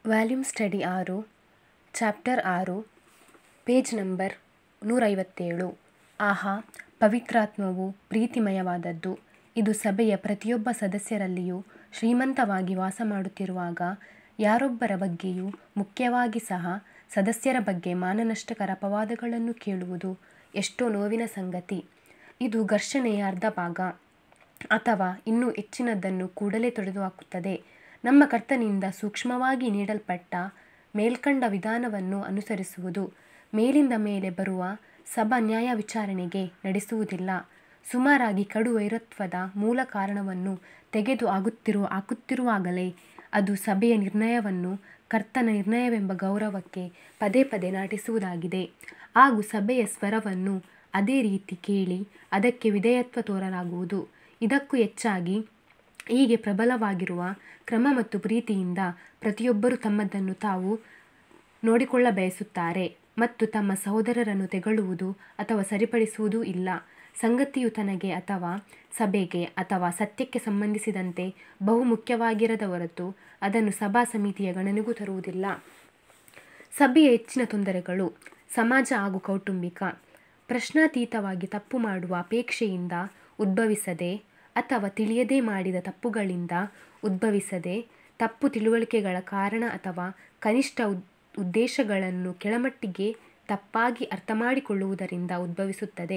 volume study ಆರು chapter ಆರು page number ನೂರೈವತ್ತೇಳು ಆಹಾ ಪವಿತ್ರಾತ್ಮವು ಪ್ರೀತಿಮಯವಾದದ್ದು ಇದು ಸಭೆಯ ಪ್ರತಿಯೊಬ್ಬ ಸದಸ್ಯರಲ್ಲಿಯೂ ಶ್ರೀಮಂತವಾಗಿ ವಾಸಮಾಡುತ್ತಿರುವಾಗ ಯಾರೊಬ್ಬರ ಬಗ್ಗೆಯೂ ಮುಖ್ಯವಾಗಿ ಸಹ ಸದಸ್ಯರ ಬಗ್ಗೆ ಮಾನನಷ್ಟಕರ ಅಪವಾದಗಳನ್ನು ಕೇಳುವುದು ಎಷ್ಟೋ ನೋವಿನ ಸಂಗತಿ ಇದು ಘರ್ಷಣೆಯ ಅರ್ಧ ಭಾಗ ಅಥವಾ ಇನ್ನೂ ಹೆಚ್ಚಿನದನ್ನು ಕೂಡಲೇ ತೊಡೆದುಹಾಕುತ್ತದೆ ನಮ್ಮ ಕರ್ತನಿಂದ ಸೂಕ್ಷ್ಮವಾಗಿ ನೀಡಲ್ಪಟ್ಟ ಮೇಲ್ಕಂಡ ವಿಧಾನವನ್ನು ಅನುಸರಿಸುವುದು ಮೇಲಿಂದ ಮೇಲೆ ಬರುವ ಸಭಾ ನ್ಯಾಯ ವಿಚಾರಣೆಗೆ ನಡೆಸುವುದಿಲ್ಲ ಸುಮಾರಾಗಿ ಕಡು ವೈರತ್ವದ ಮೂಲ ಕಾರಣವನ್ನು ತೆಗೆದು ಆಗುತ್ತಿರುವ ಹಾಕುತ್ತಿರುವಾಗಲೇ ಅದು ಸಭೆಯ ನಿರ್ಣಯವನ್ನು ಕರ್ತನ ನಿರ್ಣಯವೆಂಬ ಗೌರವಕ್ಕೆ ಪದೇ ಪದೇ ನಾಟಿಸುವುದಾಗಿದೆ ಹಾಗೂ ಸಭೆಯ ಸ್ವರವನ್ನು ಅದೇ ರೀತಿ ಕೇಳಿ ಅದಕ್ಕೆ ವಿಧೇಯತ್ವ ತೋರಲಾಗುವುದು ಇದಕ್ಕೂ ಹೆಚ್ಚಾಗಿ ಹೀಗೆ ಪ್ರಬಲವಾಗಿರುವ ಕ್ರಮ ಮತ್ತು ಪ್ರೀತಿಯಿಂದ ಪ್ರತಿಯೊಬ್ಬರೂ ತಮ್ಮದನ್ನು ತಾವು ನೋಡಿಕೊಳ್ಳಬಯಸುತ್ತಾರೆ ಮತ್ತು ತಮ್ಮ ಸಹೋದರರನ್ನು ತೆಗಳುವುದು ಅಥವಾ ಸರಿಪಡಿಸುವುದೂ ಇಲ್ಲ ಸಂಗತಿಯು ತನಗೆ ಅಥವಾ ಸಭೆಗೆ ಅಥವಾ ಸತ್ಯಕ್ಕೆ ಸಂಬಂಧಿಸಿದಂತೆ ಬಹು ಮುಖ್ಯವಾಗಿರದ ಹೊರತು ಅದನ್ನು ಸಭಾ ಸಮಿತಿಯ ಗಣನೆಗೂ ತರುವುದಿಲ್ಲ ಸಭೆಯ ಹೆಚ್ಚಿನ ತೊಂದರೆಗಳು ಸಮಾಜ ಹಾಗೂ ಕೌಟುಂಬಿಕ ಪ್ರಶ್ನಾತೀತವಾಗಿ ತಪ್ಪು ಮಾಡುವ ಅಪೇಕ್ಷೆಯಿಂದ ಉದ್ಭವಿಸದೆ ಅಥವಾ ತಿಳಿಯದೇ ಮಾಡಿದ ತಪ್ಪುಗಳಿಂದ ಉದ್ಭವಿಸದೆ ತಪ್ಪು ತಿಳುವಳಿಕೆಗಳ ಕಾರಣ ಅಥವಾ ಕನಿಷ್ಠ ಉದ್ದೇಶಗಳನ್ನು ಕೆಳಮಟ್ಟಿಗೆ ತಪ್ಪಾಗಿ ಅರ್ಥಮಾಡಿಕೊಳ್ಳುವುದರಿಂದ ಉದ್ಭವಿಸುತ್ತದೆ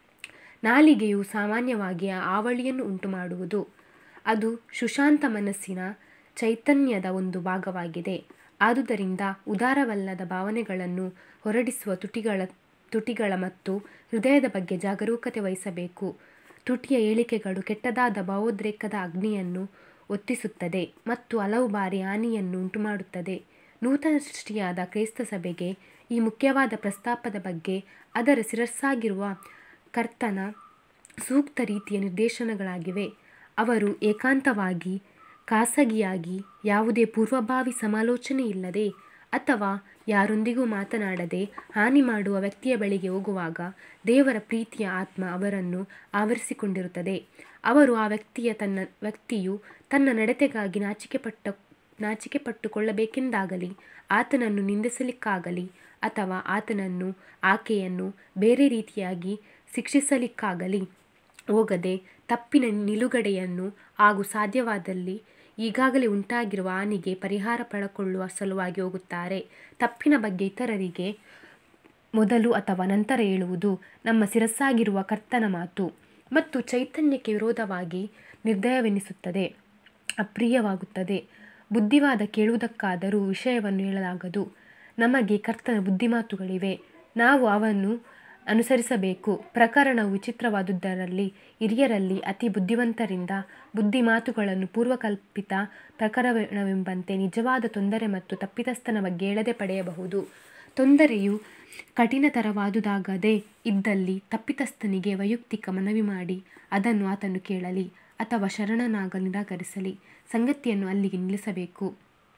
ನಾಲಿಗೆಯು ಸಾಮಾನ್ಯವಾಗಿ ಆವಳಿಯನ್ನು ಉಂಟುಮಾಡುವುದು ಅದು ಸುಶಾಂತ ಮನಸ್ಸಿನ ಚೈತನ್ಯದ ಒಂದು ಭಾಗವಾಗಿದೆ ಆದುದರಿಂದ ಉದಾರವಲ್ಲದ ಭಾವನೆಗಳನ್ನು ಹೊರಡಿಸುವ ತುಟಿಗಳ ತುಟಿಗಳ ಮತ್ತು ಹೃದಯದ ಬಗ್ಗೆ ಜಾಗರೂಕತೆ ವಹಿಸಬೇಕು ತುಟಿಯ ಹೇಳಿಕೆಗಳು ಕೆಟ್ಟದಾದ ಭಾವೋದ್ರೇಕದ ಅಗ್ನಿಯನ್ನು ಒತ್ತಿಸುತ್ತದೆ ಮತ್ತು ಹಲವು ಬಾರಿ ಹಾನಿಯನ್ನು ಉಂಟುಮಾಡುತ್ತದೆ ನೂತನ ಸೃಷ್ಟಿಯಾದ ಕ್ರೈಸ್ತ ಸಭೆಗೆ ಈ ಮುಖ್ಯವಾದ ಪ್ರಸ್ತಾಪದ ಬಗ್ಗೆ ಅದರ ಶಿರಸ್ಸಾಗಿರುವ ಕರ್ತನ ಸೂಕ್ತ ರೀತಿಯ ನಿರ್ದೇಶನಗಳಾಗಿವೆ ಅವರು ಏಕಾಂತವಾಗಿ ಖಾಸಗಿಯಾಗಿ ಯಾವುದೇ ಪೂರ್ವಭಾವಿ ಸಮಾಲೋಚನೆ ಇಲ್ಲದೆ ಅಥವಾ ಯಾರೊಂದಿಗೂ ಮಾತನಾಡದೆ ಹಾನಿ ಮಾಡುವ ವ್ಯಕ್ತಿಯ ಬಳಿಗೆ ಹೋಗುವಾಗ ದೇವರ ಪ್ರೀತಿಯ ಆತ್ಮ ಅವರನ್ನು ಆವರಿಸಿಕೊಂಡಿರುತ್ತದೆ ಅವರು ಆ ವ್ಯಕ್ತಿಯ ತನ್ನ ವ್ಯಕ್ತಿಯು ತನ್ನ ನಡತೆಗಾಗಿ ನಾಚಿಕೆಪಟ್ಟ ನಾಚಿಕೆ ಪಟ್ಟುಕೊಳ್ಳಬೇಕೆಂದಾಗಲಿ ಆತನನ್ನು ನಿಂದಿಸಲಿಕ್ಕಾಗಲಿ ಅಥವಾ ಆತನನ್ನು ಆಕೆಯನ್ನು ಬೇರೆ ರೀತಿಯಾಗಿ ಶಿಕ್ಷಿಸಲಿಕ್ಕಾಗಲಿ ಹೋಗದೆ ತಪ್ಪಿನ ನಿಲುಗಡೆಯನ್ನು ಹಾಗೂ ಸಾಧ್ಯವಾದಲ್ಲಿ ಈಗಾಗಲೇ ಉಂಟಾಗಿರುವ ಹಾನಿಗೆ ಪರಿಹಾರ ಪಡಕೊಳ್ಳುವ ಸಲುವಾಗಿ ಹೋಗುತ್ತಾರೆ ತಪ್ಪಿನ ಬಗ್ಗೆ ಇತರರಿಗೆ ಮೊದಲು ಅಥವಾ ನಂತರ ಹೇಳುವುದು ನಮ್ಮ ಶಿರಸ್ಸಾಗಿರುವ ಕರ್ತನ ಮಾತು ಮತ್ತು ಚೈತನ್ಯಕ್ಕೆ ವಿರೋಧವಾಗಿ ನಿರ್ದಯವೆನಿಸುತ್ತದೆ ಅಪ್ರಿಯವಾಗುತ್ತದೆ ಬುದ್ಧಿವಾದ ಕೇಳುವುದಕ್ಕಾದರೂ ವಿಷಯವನ್ನು ಹೇಳಲಾಗದು ನಮಗೆ ಕರ್ತನ ಬುದ್ಧಿಮಾತುಗಳಿವೆ ನಾವು ಅವನ್ನು ಅನುಸರಿಸಬೇಕು ಪ್ರಕರಣವು ವಿಚಿತ್ರವಾದುದರಲ್ಲಿ ಹಿರಿಯರಲ್ಲಿ ಅತಿ ಬುದ್ಧಿವಂತರಿಂದ ಬುದ್ಧಿಮಾತುಗಳನ್ನು ಪೂರ್ವಕಲ್ಪಿತ ಪ್ರಕರಣವೆಂಬಂತೆ ನಿಜವಾದ ತೊಂದರೆ ಮತ್ತು ತಪ್ಪಿತಸ್ಥನ ಬಗ್ಗೆ ಹೇಳದೆ ಪಡೆಯಬಹುದು ತೊಂದರೆಯು ಕಠಿಣತರವಾದುದಾಗದೇ ಇದ್ದಲ್ಲಿ ತಪ್ಪಿತಸ್ಥನಿಗೆ ವೈಯಕ್ತಿಕ ಮನವಿ ಮಾಡಿ ಅದನ್ನು ಆತನು ಕೇಳಲಿ ಅಥವಾ ಶರಣನಾಗಲು ನಿರಾಕರಿಸಲಿ ಸಂಗತಿಯನ್ನು ಅಲ್ಲಿಗೆ ನಿಲ್ಲಿಸಬೇಕು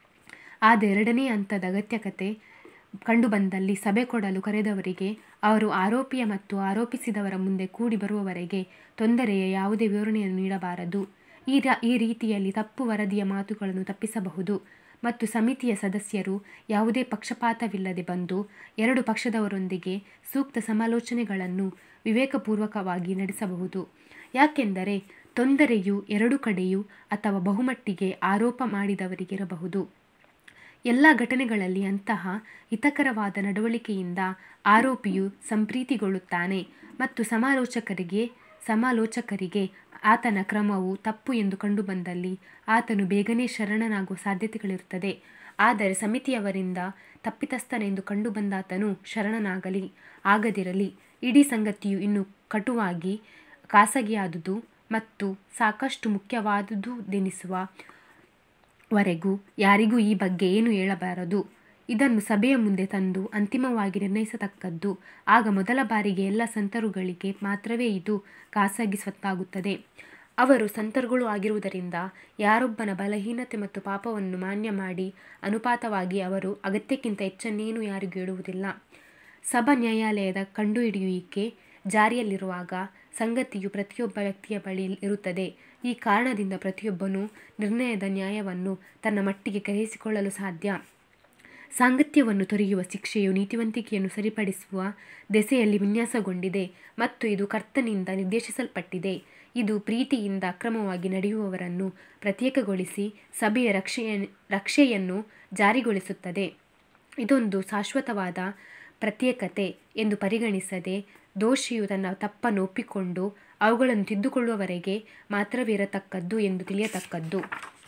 ಆದ ಎರಡನೇ ಹಂತದ ಅಗತ್ಯಕತೆ ಕಂಡುಬಂದಲ್ಲಿ ಸಭೆ ಕೊಡಲು ಕರೆದವರಿಗೆ ಅವರು ಆರೋಪಿಯ ಮತ್ತು ಆರೋಪಿಸಿದವರ ಮುಂದೆ ಕೂಡಿ ಬರುವವರೆಗೆ ತೊಂದರೆಯ ಯಾವುದೇ ವಿವರಣೆಯನ್ನು ನೀಡಬಾರದು ಈ ರ ಈ ರೀತಿಯಲ್ಲಿ ತಪ್ಪು ವರದಿಯ ಮಾತುಗಳನ್ನು ತಪ್ಪಿಸಬಹುದು ಮತ್ತು ಸಮಿತಿಯ ಸದಸ್ಯರು ಯಾವುದೇ ಪಕ್ಷಪಾತವಿಲ್ಲದೆ ಬಂದು ಎರಡು ಪಕ್ಷದವರೊಂದಿಗೆ ಸೂಕ್ತ ಸಮಾಲೋಚನೆಗಳನ್ನು ವಿವೇಕಪೂರ್ವಕವಾಗಿ ನಡೆಸಬಹುದು ಯಾಕೆಂದರೆ ತೊಂದರೆಯು ಎರಡು ಕಡೆಯೂ ಅಥವಾ ಬಹುಮಟ್ಟಿಗೆ ಆರೋಪ ಮಾಡಿದವರಿಗಿರಬಹುದು ಎಲ್ಲ ಘಟನೆಗಳಲ್ಲಿ ಅಂತಹ ಹಿತಕರವಾದ ನಡವಳಿಕೆಯಿಂದ ಆರೋಪಿಯು ಸಂಪ್ರೀತಿಗೊಳ್ಳುತ್ತಾನೆ ಮತ್ತು ಸಮಾಲೋಚಕರಿಗೆ ಸಮಾಲೋಚಕರಿಗೆ ಆತನ ಕ್ರಮವು ತಪ್ಪು ಎಂದು ಕಂಡುಬಂದಲ್ಲಿ ಆತನು ಬೇಗನೆ ಶರಣನಾಗುವ ಸಾಧ್ಯತೆಗಳಿರುತ್ತದೆ ಆದರೆ ಸಮಿತಿಯವರಿಂದ ತಪ್ಪಿತಸ್ಥನೆಂದು ಕಂಡುಬಂದಾತನು ಶರಣನಾಗಲಿ ಆಗದಿರಲಿ ಇಡೀ ಸಂಗತಿಯು ಇನ್ನೂ ಕಟುವಾಗಿ ಖಾಸಗಿಯಾದುದು ಮತ್ತು ಸಾಕಷ್ಟು ಮುಖ್ಯವಾದುದೆನಿಸುವ ವರೆಗೂ ಯಾರಿಗೂ ಈ ಬಗ್ಗೆ ಏನು ಹೇಳಬಾರದು ಇದನ್ನು ಸಭೆಯ ಮುಂದೆ ತಂದು ಅಂತಿಮವಾಗಿ ನಿರ್ಣಯಿಸತಕ್ಕದ್ದು ಆಗ ಮೊದಲ ಬಾರಿಗೆ ಎಲ್ಲ ಸಂತರುಗಳಿಗೆ ಮಾತ್ರವೇ ಇದು ಖಾಸಗಿ ಸ್ವತ್ತಾಗುತ್ತದೆ ಅವರು ಸಂತರುಗಳು ಆಗಿರುವುದರಿಂದ ಯಾರೊಬ್ಬನ ಬಲಹೀನತೆ ಮತ್ತು ಪಾಪವನ್ನು ಮಾನ್ಯ ಮಾಡಿ ಅನುಪಾತವಾಗಿ ಅವರು ಅಗತ್ಯಕ್ಕಿಂತ ಹೆಚ್ಚನ್ನೇನು ಯಾರಿಗೂ ಹೇಳುವುದಿಲ್ಲ ಸಭಾ ನ್ಯಾಯಾಲಯದ ಕಂಡುಹಿಡಿಯುವಿಕೆ ಜಾರಿಯಲ್ಲಿರುವಾಗ ಸಂಗತಿಯು ಪ್ರತಿಯೊಬ್ಬ ವ್ಯಕ್ತಿಯ ಬಳಿ ಇರುತ್ತದೆ ಈ ಕಾರಣದಿಂದ ಪ್ರತಿಯೊಬ್ಬನೂ ನಿರ್ಣಯದ ನ್ಯಾಯವನ್ನು ತನ್ನ ಮಟ್ಟಿಗೆ ಗ್ರಹಿಸಿಕೊಳ್ಳಲು ಸಾಧ್ಯ ಸಾಂಗತ್ಯವನ್ನು ತೊರೆಯುವ ಶಿಕ್ಷೆಯು ನೀತಿವಂತಿಕೆಯನ್ನು ಸರಿಪಡಿಸುವ ದೆಸೆಯಲ್ಲಿ ವಿನ್ಯಾಸಗೊಂಡಿದೆ ಮತ್ತು ಇದು ಕರ್ತನಿಂದ ನಿರ್ದೇಶಿಸಲ್ಪಟ್ಟಿದೆ ಇದು ಪ್ರೀತಿಯಿಂದ ಅಕ್ರಮವಾಗಿ ನಡೆಯುವವರನ್ನು ಪ್ರತ್ಯೇಕಗೊಳಿಸಿ ಸಭೆಯ ರಕ್ಷೆಯ ರಕ್ಷೆಯನ್ನು ಜಾರಿಗೊಳಿಸುತ್ತದೆ ಇದೊಂದು ಶಾಶ್ವತವಾದ ಪ್ರತ್ಯೇಕತೆ ಎಂದು ಪರಿಗಣಿಸದೆ ದೋಷಿಯು ತನ್ನ ತಪ್ಪನ್ನು ಒಪ್ಪಿಕೊಂಡು ಅವುಗಳನ್ನು ತಿದ್ದುಕೊಳ್ಳುವವರೆಗೆ ಮಾತ್ರವೇ ಇರತಕ್ಕದ್ದು ಎಂದು ತಿಳಿಯತಕ್ಕದ್ದು